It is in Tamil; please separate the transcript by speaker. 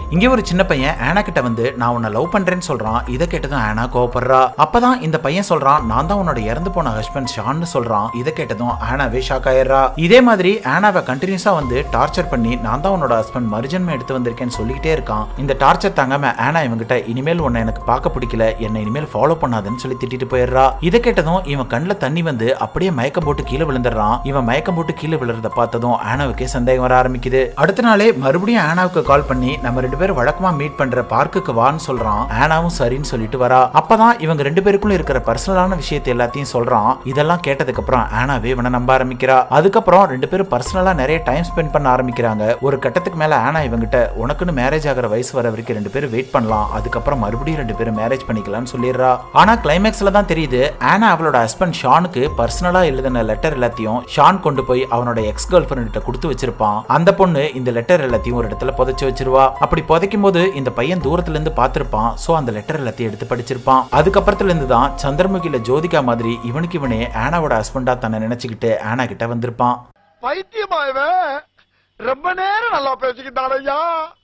Speaker 1: இங்க ஒரு சின்ன பையன் ஆனா கிட்ட வந்து நான் உன்னை லவ் பண்றேன்னு சொல்றான் இதை கேட்டதும் ஆனா கோவப்படுறா அப்பதான் இந்த பையன் சொல்றான் நான் தான் உன்னோட இறந்து போன ஹஸ்பண்ட் ஷான்னு சொல்றான் இதை கேட்டதும் ஆனாவே ஷாக் ஆயிடுறா இதே மாதிரி ஆனாவை கண்டினியூஸா வந்து டார்ச்சர் பண்ணி நான் தான் உன்னோட ஹஸ்பண்ட் மறுஜன்மம் எடுத்து வந்திருக்கேன்னு சொல்லிக்கிட்டே இருக்கான் இந்த டார்ச்சர் தாங்காம ஆனா இவங்கிட்ட இனிமேல் உன்னை எனக்கு பார்க்க பிடிக்கல என்னை இனிமேல் ஃபாலோ பண்ணாதுன்னு சொல்லி திட்டிட்டு போயிடுறா இதை கேட்டதும் இவன் கண்ணில் தண்ணி வந்து அப்படியே மயக்கம் போட்டு கீழே விழுந்துடுறான் இவன் மயக்கம் போட்டு கீழே விழுறத பார்த்ததும் ஆனாவுக்கே சந்தேகம் வர ஆரம்பிக்குது அடுத்த நாளே மறுபடியும் ஆனாவுக்கு கால் பண்ணி நம்ம ரெண்டு பேரும் வழக்கமா மீட் பண்ற பார்க்குக்கு வான்னு சொல்றான் ஆனாவும் சரின்னு சொல்லிட்டு வரா அப்பதான் இவங்க ரெண்டு பேருக்குள்ள இருக்கிற பர்சனலான விஷயத்தை எல்லாத்தையும் சொல்றான் இதெல்லாம் கேட்டதுக்கு அப்புறம் ஆனாவே இவனை நம்ப ஆரம்பிக்கிறா அதுக்கப்புறம் ரெண்டு பேரும் பர்சனலா நிறைய டைம் ஸ்பெண்ட் பண்ண ஆரம்பிக்கிறாங்க ஒரு கட்டத்துக்கு மேல ஆனா இவங்கிட்ட உனக்குன்னு மேரேஜ் ஆகிற வயசு வர வரைக்கும் ரெண்டு பேரும் வெயிட் பண்ணலாம் அதுக்கப்புறம் மறுபடியும் ரெண்டு பேரும் மேரேஜ் பண்ணிக்கலாம்னு சொல்லிடுறா ஆனா கிளைமேக்ஸ்ல தான் தெரியுது ஆனா அவளோட ஹஸ்பண்ட் ஷானுக்கு பர்சனலா எழுதின லெட்டர் எல்லாத்தையும் ஷான் கொண்டு போய் அவனோட எக்ஸ் கேர்ள் ஃபிரெண்ட் கிட்ட கொடுத்து வச்சிருப்பான் அந்த பொண்ணு இந்த லெட்டர் எல்லாத்தையும் ஒரு இடத்துல புதைச்சு வச்சிருவா அப்படி புதைக்கும் போது இந்த பையன் தூரத்துல இருந்து பார்த்திருப்பான் சோ அந்த லெட்டர் எல்லாத்தையும் எடுத்து படிச்சிருப்பான் அதுக்கப்புறத்துல இருந்து தான் சந்திரமுகில ஜோதிகா மாதிரி இவனுக்கு இவனே ஆனாவோட ஹஸ்பண்டா தன்னை நினைச்சுக்கிட்டு ஆனா கிட்ட வந்திருப்பான்
Speaker 2: பைத்தியமா இவன் ரொம்ப நேரம் நல்லா பேசிக்கிட்டான் ஐயா